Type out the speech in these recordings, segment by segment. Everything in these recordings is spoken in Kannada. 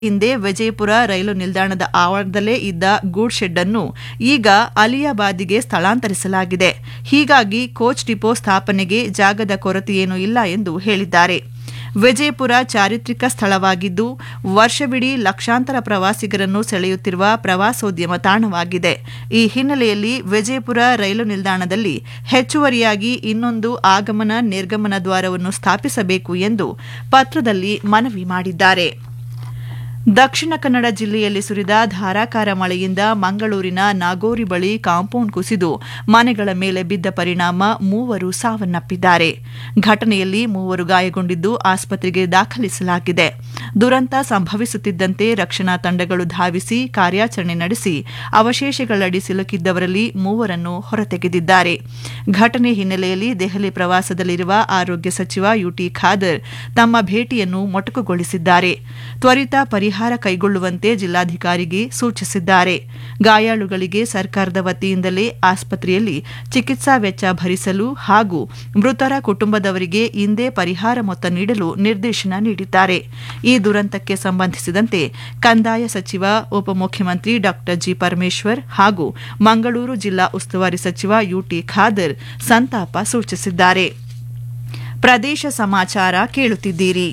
ಹಿಂದೆ ವಿಜಯಪುರ ರೈಲು ನಿಲ್ದಾಣದ ಆವರಣದಲ್ಲೇ ಇದ್ದ ಗೂಡ್ ಶೆಡ್ ಅನ್ನು ಈಗ ಅಲಿಯಾಬಾದಿಗೆ ಸ್ಥಳಾಂತರಿಸಲಾಗಿದೆ ಹೀಗಾಗಿ ಕೋಚ್ ಡಿಪೋ ಸ್ಥಾಪನೆಗೆ ಜಾಗದ ಕೊರತೆಯೇನೂ ಇಲ್ಲ ಎಂದು ಹೇಳಿದ್ದಾರೆ ವಿಜಯಪುರ ಚಾರಿತ್ರಿಕ ಸ್ಥಳವಾಗಿದ್ದು ವರ್ಷವಿಡೀ ಲಕ್ಷಾಂತರ ಪ್ರವಾಸಿಗರನ್ನು ಸೆಳೆಯುತ್ತಿರುವ ಪ್ರವಾಸೋದ್ಯಮ ತಾಣವಾಗಿದೆ ಈ ಹಿನ್ನೆಲೆಯಲ್ಲಿ ವಿಜಯಪುರ ರೈಲು ನಿಲ್ದಾಣದಲ್ಲಿ ಹೆಚ್ಚುವರಿಯಾಗಿ ಇನ್ನೊಂದು ಆಗಮನ ನಿರ್ಗಮನ ದ್ವಾರವನ್ನು ಸ್ಥಾಪಿಸಬೇಕು ಎಂದು ಪತ್ರದಲ್ಲಿ ಮನವಿ ಮಾಡಿದ್ದಾರೆ ದಕ್ಷಿಣ ಕನ್ನಡ ಜಿಲ್ಲೆಯಲ್ಲಿ ಸುರಿದ ಧಾರಾಕಾರ ಮಳೆಯಿಂದ ಮಂಗಳೂರಿನ ನಾಗೋರಿ ಬಳಿ ಕಾಂಪೌಂಡ್ ಕುಸಿದು ಮನೆಗಳ ಮೇಲೆ ಬಿದ್ದ ಪರಿಣಾಮ ಮೂವರು ಸಾವನ್ನಪ್ಪಿದ್ದಾರೆ ಘಟನೆಯಲ್ಲಿ ಮೂವರು ಗಾಯಗೊಂಡಿದ್ದು ಆಸ್ಪತ್ರೆಗೆ ದಾಖಲಿಸಲಾಗಿದೆ ದುರಂತ ಸಂಭವಿಸುತ್ತಿದ್ದಂತೆ ರಕ್ಷಣಾ ತಂಡಗಳು ಧಾವಿಸಿ ಕಾರ್ಯಾಚರಣೆ ನಡೆಸಿ ಅವಶೇಷಗಳಡಿ ಸಿಲುಕಿದ್ದವರಲ್ಲಿ ಮೂವರನ್ನು ಹೊರತೆಗೆದಿದ್ದಾರೆ ಘಟನೆ ಹಿನ್ನೆಲೆಯಲ್ಲಿ ದೆಹಲಿ ಪ್ರವಾಸದಲ್ಲಿರುವ ಆರೋಗ್ಯ ಸಚಿವ ಯುಟಿ ಖಾದರ್ ತಮ್ಮ ಭೇಟಿಯನ್ನು ಮೊಟಕುಗೊಳಿಸಿದ್ದಾರೆ ತ್ವರಿತ ಪರಿಹಾರ ಕೈಗೊಳ್ಳುವಂತೆ ಜಿಲ್ಲಾಧಿಕಾರಿಗೆ ಸೂಚಿಸಿದ್ದಾರೆ ಗಾಯಾಳುಗಳಿಗೆ ಸರ್ಕಾರದ ವತಿಯಿಂದಲೇ ಆಸ್ಪತ್ರೆಯಲ್ಲಿ ಚಿಕಿತ್ಸಾ ವೆಚ್ಚ ಭರಿಸಲು ಹಾಗೂ ಮೃತರ ಕುಟುಂಬದವರಿಗೆ ಇಂದೇ ಪರಿಹಾರ ಮೊತ್ತ ನೀಡಲು ನಿರ್ದೇಶನ ನೀಡಿದ್ದಾರೆ ಈ ದುರಂತಕ್ಕೆ ಸಂಬಂಧಿಸಿದಂತೆ ಕಂದಾಯ ಸಚಿವ ಉಪಮುಖ್ಯಮಂತ್ರಿ ಡಾ ಜಿ ಪರಮೇಶ್ವರ್ ಹಾಗೂ ಮಂಗಳೂರು ಜಿಲ್ಲಾ ಉಸ್ತುವಾರಿ ಸಚಿವ ಯುಟಿ ಖಾದರ್ ಸಂತಾಪ ಸೂಚಿಸಿದ್ದಾರೆ ಪ್ರದೇಶ ಸಮಾಚಾರ ಕೇಳುತ್ತಿದ್ದೀರಿ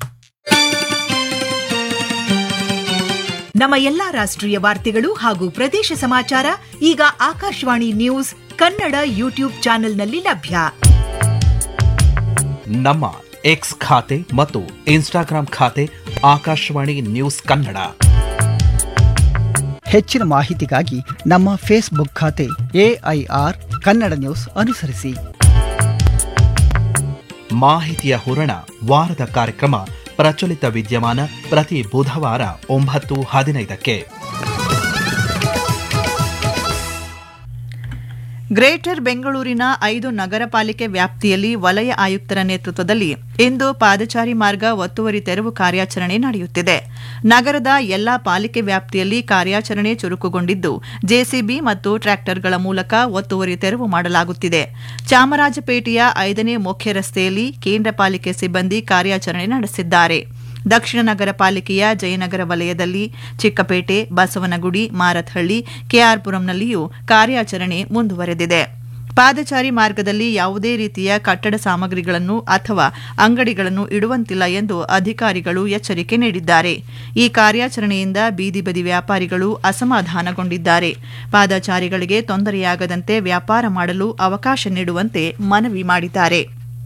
ನಮ್ಮ ಎಲ್ಲಾ ರಾಷ್ಟ್ರೀಯ ವಾರ್ತೆಗಳು ಹಾಗೂ ಪ್ರದೇಶ ಸಮಾಚಾರ ಈಗ ಆಕಾಶವಾಣಿ ನ್ಯೂಸ್ ಕನ್ನಡ ಯೂಟ್ಯೂಬ್ ಚಾನೆಲ್ನಲ್ಲಿ ಲಭ್ಯ ನಮ್ಮ ಎಕ್ಸ್ ಖಾತೆ ಮತ್ತು ಇನ್ಸ್ಟಾಗ್ರಾಂ ಖಾತೆ ಆಕಾಶವಾಣಿ ನ್ಯೂಸ್ ಕನ್ನಡ ಹೆಚ್ಚಿನ ಮಾಹಿತಿಗಾಗಿ ನಮ್ಮ ಫೇಸ್ಬುಕ್ ಖಾತೆ ಎಐಆರ್ ಕನ್ನಡ ನ್ಯೂಸ್ ಅನುಸರಿಸಿ ಮಾಹಿತಿಯ ಹೂರಣ ವಾರದ ಕಾರ್ಯಕ್ರಮ ಪ್ರಚಲಿತ ವಿದ್ಯಮಾನ ಪ್ರತಿ ಬುಧವಾರ ಒಂಬತ್ತು ಹದಿನೈದಕ್ಕೆ ಗ್ರೇಟರ್ ಬೆಂಗಳೂರಿನ ಐದು ನಗರ ಪಾಲಿಕೆ ವ್ಯಾಪ್ತಿಯಲ್ಲಿ ವಲಯ ಆಯುಕ್ತರ ನೇತೃತ್ವದಲ್ಲಿ ಇಂದು ಪಾದಚಾರಿ ಮಾರ್ಗ ಒತ್ತುವರಿ ತೆರವು ಕಾರ್ಯಾಚರಣೆ ನಡೆಯುತ್ತಿದೆ ನಗರದ ಎಲ್ಲಾ ಪಾಲಿಕೆ ವ್ಯಾಪ್ತಿಯಲ್ಲಿ ಕಾರ್ಯಾಚರಣೆ ಚುರುಕುಗೊಂಡಿದ್ದು ಜೆಸಿಬಿ ಮತ್ತು ಟ್ರ್ಯಾಕ್ಟರ್ಗಳ ಮೂಲಕ ಒತ್ತುವರಿ ತೆರವು ಮಾಡಲಾಗುತ್ತಿದೆ ಚಾಮರಾಜಪೇಟೆಯ ಐದನೇ ಮುಖ್ಯ ರಸ್ತೆಯಲ್ಲಿ ಕೇಂದ್ರ ಪಾಲಿಕೆ ಸಿಬ್ಬಂದಿ ಕಾರ್ಯಾಚರಣೆ ನಡೆಸಿದ್ದಾರೆ ದಕ್ಷಿಣ ನಗರ ಪಾಲಿಕೆಯ ಜಯನಗರ ವಲಯದಲ್ಲಿ ಚಿಕ್ಕಪೇಟೆ ಬಸವನಗುಡಿ ಮಾರತ್ಹಳ್ಳಿ ಕೆಆರ್ಪುರಂನಲ್ಲಿಯೂ ಕಾರ್ಯಾಚರಣೆ ಮುಂದುವರೆದಿದೆ ಪಾದಚಾರಿ ಮಾರ್ಗದಲ್ಲಿ ಯಾವುದೇ ರೀತಿಯ ಕಟ್ಟಡ ಸಾಮಗ್ರಿಗಳನ್ನು ಅಥವಾ ಅಂಗಡಿಗಳನ್ನು ಇಡುವಂತಿಲ್ಲ ಎಂದು ಅಧಿಕಾರಿಗಳು ಎಚ್ಚರಿಕೆ ನೀಡಿದ್ದಾರೆ ಈ ಕಾರ್ಯಾಚರಣೆಯಿಂದ ಬೀದಿ ಬದಿ ವ್ಯಾಪಾರಿಗಳು ಅಸಮಾಧಾನಗೊಂಡಿದ್ದಾರೆ ಪಾದಚಾರಿಗಳಿಗೆ ತೊಂದರೆಯಾಗದಂತೆ ವ್ಯಾಪಾರ ಮಾಡಲು ಅವಕಾಶ ನೀಡುವಂತೆ ಮನವಿ ಮಾಡಿದ್ದಾರೆ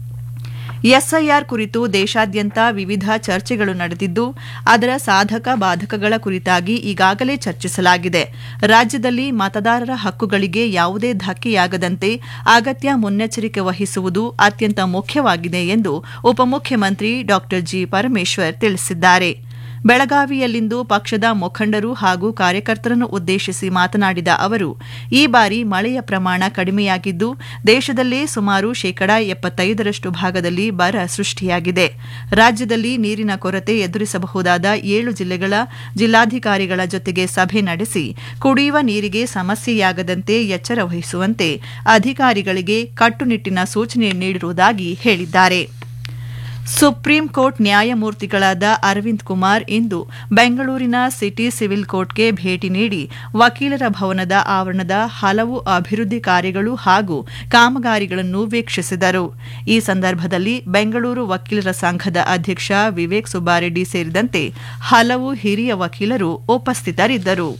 ಎಸ್ಐಆರ್ ಕುರಿತು ದೇಶಾದ್ಯಂತ ವಿವಿಧ ಚರ್ಚೆಗಳು ನಡೆದಿದ್ದು ಅದರ ಸಾಧಕ ಬಾಧಕಗಳ ಕುರಿತಾಗಿ ಈಗಾಗಲೇ ಚರ್ಚಿಸಲಾಗಿದೆ ರಾಜ್ಯದಲ್ಲಿ ಮತದಾರರ ಹಕ್ಕುಗಳಿಗೆ ಯಾವುದೇ ಧಕ್ಕೆಯಾಗದಂತೆ ಅಗತ್ಯ ಮುನ್ನೆಚ್ಚರಿಕೆ ವಹಿಸುವುದು ಅತ್ಯಂತ ಮುಖ್ಯವಾಗಿದೆ ಎಂದು ಉಪಮುಖ್ಯಮಂತ್ರಿ ಡಾ ಜಿ ಪರಮೇಶ್ವರ್ ತಿಳಿಸಿದ್ದಾರೆ ಬೆಳಗಾವಿಯಲ್ಲಿಂದು ಪಕ್ಷದ ಮುಖಂಡರು ಹಾಗೂ ಕಾರ್ಯಕರ್ತರನ್ನು ಉದ್ದೇಶಿಸಿ ಮಾತನಾಡಿದ ಅವರು ಈ ಬಾರಿ ಮಳೆಯ ಪ್ರಮಾಣ ಕಡಿಮೆಯಾಗಿದ್ದು ದೇಶದಲ್ಲೇ ಸುಮಾರು ಶೇಕಡಾ ಎಪ್ಪತ್ತೈದರಷ್ಟು ಭಾಗದಲ್ಲಿ ಬರ ಸೃಷ್ಟಿಯಾಗಿದೆ ರಾಜ್ಯದಲ್ಲಿ ನೀರಿನ ಕೊರತೆ ಎದುರಿಸಬಹುದಾದ ಏಳು ಜಿಲ್ಲೆಗಳ ಜಿಲ್ಲಾಧಿಕಾರಿಗಳ ಜೊತೆಗೆ ಸಭೆ ನಡೆಸಿ ಕುಡಿಯುವ ನೀರಿಗೆ ಸಮಸ್ಯೆಯಾಗದಂತೆ ಎಚ್ಚರ ವಹಿಸುವಂತೆ ಅಧಿಕಾರಿಗಳಿಗೆ ಕಟ್ಟುನಿಟ್ಟಿನ ಸೂಚನೆ ನೀಡಿರುವುದಾಗಿ ಹೇಳಿದ್ದಾರೆ ಸುಪ್ರೀಂ ಕೋರ್ಟ್ ನ್ಯಾಯಮೂರ್ತಿಗಳಾದ ಅರವಿಂದ್ ಕುಮಾರ್ ಇಂದು ಬೆಂಗಳೂರಿನ ಸಿಟಿ ಸಿವಿಲ್ ಕೋರ್ಟ್ಗೆ ಭೇಟಿ ನೀಡಿ ವಕೀಲರ ಭವನದ ಆವರಣದ ಹಲವು ಅಭಿವೃದ್ಧಿ ಕಾರ್ಯಗಳು ಹಾಗೂ ಕಾಮಗಾರಿಗಳನ್ನು ವೀಕ್ಷಿಸಿದರು ಈ ಸಂದರ್ಭದಲ್ಲಿ ಬೆಂಗಳೂರು ವಕೀಲರ ಸಂಘದ ಅಧ್ಯಕ್ಷ ವಿವೇಕ್ ಸುಬ್ಬಾರೆಡ್ಡಿ ಸೇರಿದಂತೆ ಹಲವು ಹಿರಿಯ ವಕೀಲರು ಉಪಸ್ಥಿತರಿದ್ದರು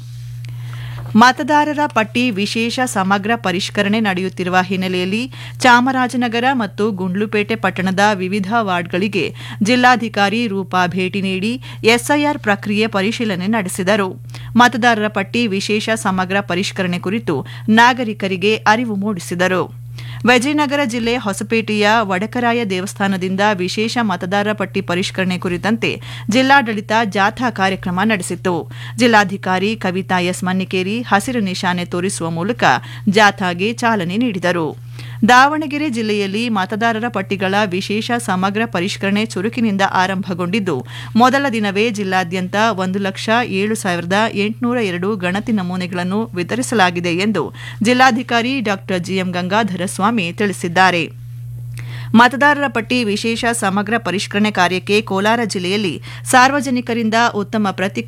ಮತದಾರರ ಪಟ್ಟಿ ವಿಶೇಷ ಸಮಗ್ರ ಪರಿಷ್ಕರಣೆ ನಡೆಯುತ್ತಿರುವ ಹಿನ್ನೆಲೆಯಲ್ಲಿ ಚಾಮರಾಜನಗರ ಮತ್ತು ಗುಂಡ್ಲುಪೇಟೆ ಪಟ್ಟಣದ ವಿವಿಧ ವಾರ್ಡ್ಗಳಿಗೆ ಜಿಲ್ಲಾಧಿಕಾರಿ ರೂಪಾ ಭೇಟಿ ನೀಡಿ ಎಸ್ಐಆರ್ ಪ್ರಕ್ರಿಯೆ ಪರಿಶೀಲನೆ ನಡೆಸಿದರು ಮತದಾರರ ಪಟ್ಟಿ ವಿಶೇಷ ಸಮಗ್ರ ಪರಿಷ್ಕರಣೆ ಕುರಿತು ನಾಗರಿಕರಿಗೆ ಅರಿವು ಮೂಡಿಸಿದರು ವಿಜಯನಗರ ಜಿಲ್ಲೆ ಹೊಸಪೇಟೆಯ ವಡಕರಾಯ ದೇವಸ್ಥಾನದಿಂದ ವಿಶೇಷ ಮತದಾರರ ಪಟ್ಟಿ ಪರಿಷ್ಕರಣೆ ಕುರಿತಂತೆ ಜಿಲ್ಲಾಡಳಿತ ಜಾಥಾ ಕಾರ್ಯಕ್ರಮ ನಡೆಸಿತು ಜಿಲ್ಲಾಧಿಕಾರಿ ಕವಿತಾ ಎಸ್ ಮನ್ನಿಕೇರಿ ಹಸಿರು ನಿಶಾನೆ ತೋರಿಸುವ ಮೂಲಕ ಜಾಥಾಗೆ ಚಾಲನೆ ನೀಡಿದರು ದಾವಣಗೆರೆ ಜಿಲ್ಲೆಯಲ್ಲಿ ಮತದಾರರ ಪಟ್ಟಿಗಳ ವಿಶೇಷ ಸಮಗ್ರ ಪರಿಷ್ಕರಣೆ ಚುರುಕಿನಿಂದ ಆರಂಭಗೊಂಡಿದ್ದು ಮೊದಲ ದಿನವೇ ಜಿಲ್ಲಾದ್ಯಂತ ಒಂದು ಲಕ್ಷ ಏಳು ಸಾವಿರದ ಎಂಟುನೂರ ಎರಡು ಗಣತಿ ನಮೂನೆಗಳನ್ನು ವಿತರಿಸಲಾಗಿದೆ ಎಂದು ಜಿಲ್ಲಾಧಿಕಾರಿ ಡಾ ಜಿಎಂ ಗಂಗಾಧರ ಸ್ವಾಮಿ ತಿಳಿಸಿದ್ದಾರೆ ಮತದಾರರ ಪಟ್ಟಿ ವಿಶೇಷ ಸಮಗ್ರ ಪರಿಷ್ಕರಣೆ ಕಾರ್ಯಕ್ಕೆ ಕೋಲಾರ ಜಿಲ್ಲೆಯಲ್ಲಿ ಸಾರ್ವಜನಿಕರಿಂದ ಉತ್ತಮ ಪ್ರತಿಕ್ರಿಯೆ